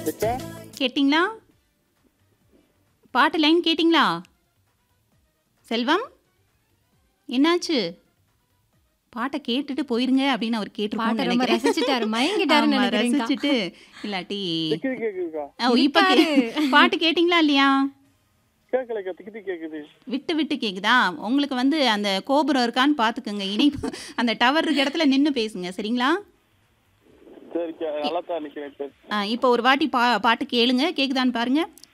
அக்கா கேட்டிங்களா பாட்டு லைன் கேட்டிங்களா செல்வம் என்னாச்சு பாட்டை கேட்டுட்டு போயிருங்க அப்படின்னு அவர் பாட்டை ரொம்ப கேட்டிருக்கோம் ரசிச்சுட்டாரு மயங்கிட்டாருன்னு நினைக்கிறேன்க்கா. ரசிச்சுட்டு இல்லாட்டி திக்கிது கேக்குதுக்கா ஓ, இப்ப கே- பாட்டு கேட்டிங்களா இல்லையா கேட்கலக்கா திக்கிது கேக்குது விட்டு விட்டு கேக்குதா உங்களுக்கு வந்து அந்த கோபுரம் இருக்கான்னு பார்த்துக்கோங்க இணைப்பு அந்த டவர் இருக்க இடத்துல நின்று பேசுங்க சரிங்களா சரிக்கா நல்லா தான் நிக்கிறேன் சரி ஆ, இப்போ ஒரு வாட்டி பா பாட்டு கேளுங்க கேக்குதான்னு பாருங்க